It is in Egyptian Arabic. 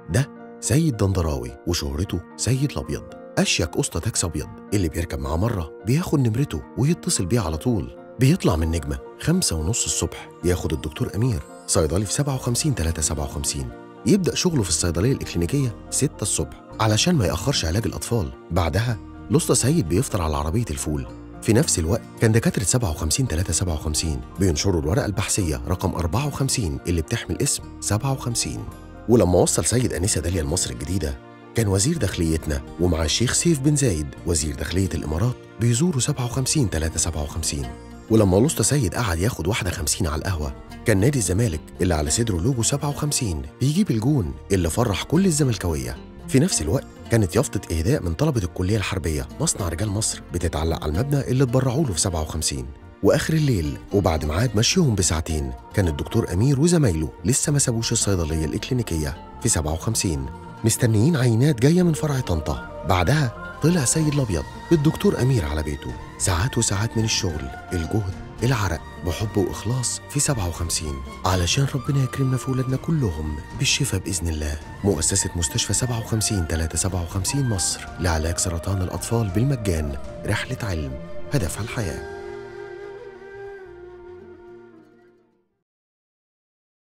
ده سيد دندراوي وشهرته سيد الأبيض أشيك أسطى تاكسي أبيض اللي بيركب معاه مرة بياخد نمرته ويتصل بيه على طول بيطلع من نجمة خمسة ونص الصبح ياخد الدكتور أمير صيدلي في 57 3 57 يبدأ شغله في الصيدلية الإكلينيكية 6 الصبح علشان ما يأخرش علاج الأطفال بعدها الأسطى سيد بيفطر على عربية الفول في نفس الوقت كان دكاترة 57 3 57 بينشروا الورقة البحثية رقم 54 اللي بتحمل اسم 57 ولما وصل سيد أنسة داليا لمصر الجديدة كان وزير داخليتنا ومع الشيخ سيف بن زايد وزير داخلية الإمارات بيزوروا 57 3 57 ولما الأسطى سيد قعد ياخد واحدة 50 على القهوة كان نادي الزمالك اللي على صدره لوجو 57 بيجيب الجون اللي فرح كل الزملكاوية في نفس الوقت كانت يافطة إهداء من طلبة الكلية الحربية مصنع رجال مصر بتتعلق على المبنى اللي اتبرعوا له في 57 وآخر الليل وبعد ميعاد مشيهم بساعتين كان الدكتور أمير وزمايله لسه ما سابوش الصيدلية الإكلينيكية في 57 مستنيين عينات جاية من فرع طنطا بعدها طلع سيد الأبيض بالدكتور أمير على بيته ساعات وساعات من الشغل الجهد العرق بحب وإخلاص في 57 علشان ربنا يكرمنا في ولادنا كلهم بالشفاء بإذن الله مؤسسة مستشفى 57 357 مصر لعلاج سرطان الأطفال بالمجان رحلة علم هدفها الحياه